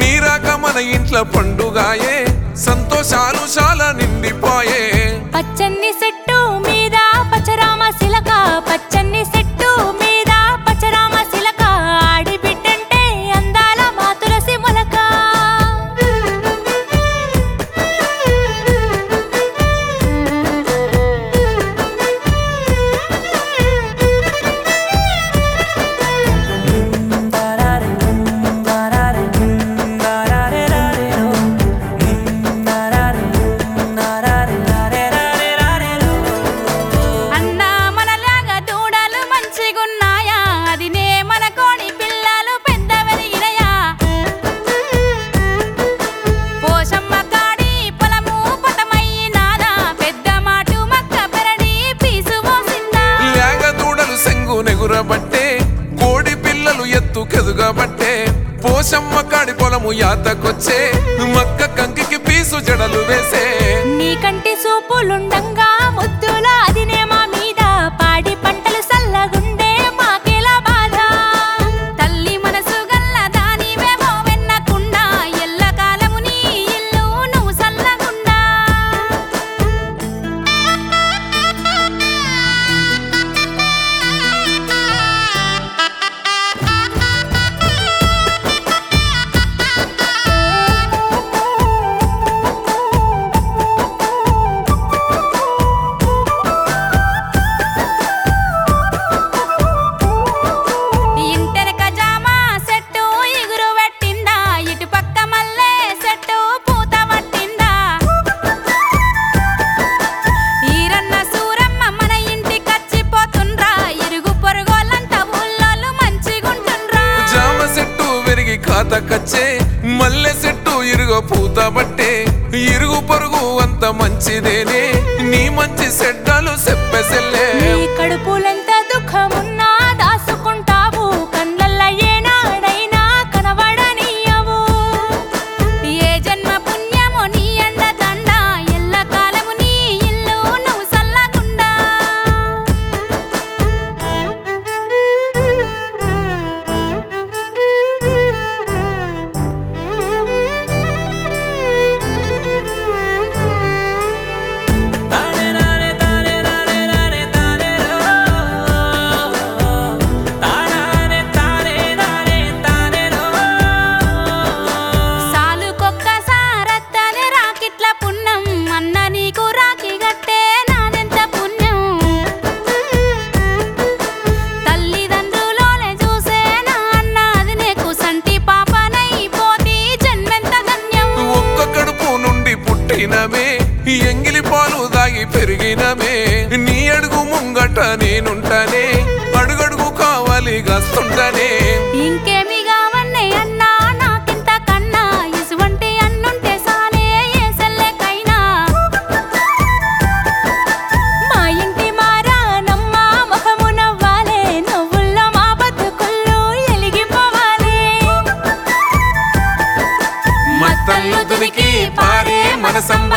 నీరాక మన ఇంట్లో పండుగాయే సంతోషాలు చాలా నిండిపోయే పచ్చని చెట్టు మీద పచ్చరామ శిలక పచ్చని చెట్టు మీద పచ్చరామ శిలక ఆడి బిడ్డంటే అందాల మా తులసి మొలక అన్నా మనలాగా దూడలు మంచిగున్నాయా అదినే మన కోడి పిల్లలు పెద్ద వెలిగినయా పోషమ్మ కాడి పొలము పటమయ్యినాదా పెద్ద మాటు మక్క పెరడి పీసు పోసిందా లేగ దూడలు సెంగు నెగురబట్టే కోడి పిల్లలు ఎత్తుకెదుగబట్టే పోషమ్మ కాడి పొలము యాతకొచ్చే మక్క కంకికి పీసు జడలు వేసే నీ కంటి సూపులుండంగా ముద్దుల అదినే మా మీద పాడి పంటలు సల్లగుండే మాకెలా బాధ తల్లి మనసు గల్ల దానివేమో వెన్నకుండా ఎల్లకాలము నీ ఇల్లు నువ్వు సల్లగుండా ఇంటెనక జామ చెట్టు ఇగురు పెట్టిందా ఇటు పక్క మల్లె చెట్టు పూత పట్టిందా ఈరన్న సూరమ్మ మన ఇంటి కచ్చిపోతుండ్రా ఇరుగు పొరుగోళ్ళంతా ఊళ్ళోళ్ళు మంచిగుంటుండ్రా జామ చెట్టు విరిగి కాతకచ్చే మల్లె చెట్టు ఇరుగో పూత బట్టే ఇరుగు పొరుగు అంత మంచిదేనే నీ మంచి చెడ్డలు చెప్పెసెల్లే నీ కడుపులెంత దుఃఖమున్నా దాసుకుంటావు కళ్ళల్ల ఏనాడైనా కనబడనీయవు ఏ జన్మ పుణ్యమో నీ అండ దండ ఎల్లకాలము నీ ఇల్లు నువ్వు సల్లగుండా సాలుకొక్కసారత్తనే రాకిట్ల పుణ్యం అన్న నీకు రాకి గట్టే నాదెంత పుణ్యం తల్లిదండ్రులోనే చూసేనా అన్న అది నీకు సంటి పాపనైపోతి జన్మెంత ధన్యం ఒక్క కడుపు నుండి పుట్టినమే ఎంగిలి పాలు దాగి పెరిగినమే నీ అడుగు ముంగట నేనుంటానే అడుగడుగు కావాలి గస్తుంటనే ఇంకేమి కావన్నే అన్నా నాకింత కన్నా ఇసువంటి అన్నుంటే సాలే ఏ సెల్లెకైనా మా ఇంటి మారానమ్మ ముఖము నవ్వాలే నవ్వుల్లో మా బతుకుల్లో ఎలిగిపోవాలి మత్తల్లు దునికి పారే మనసంబ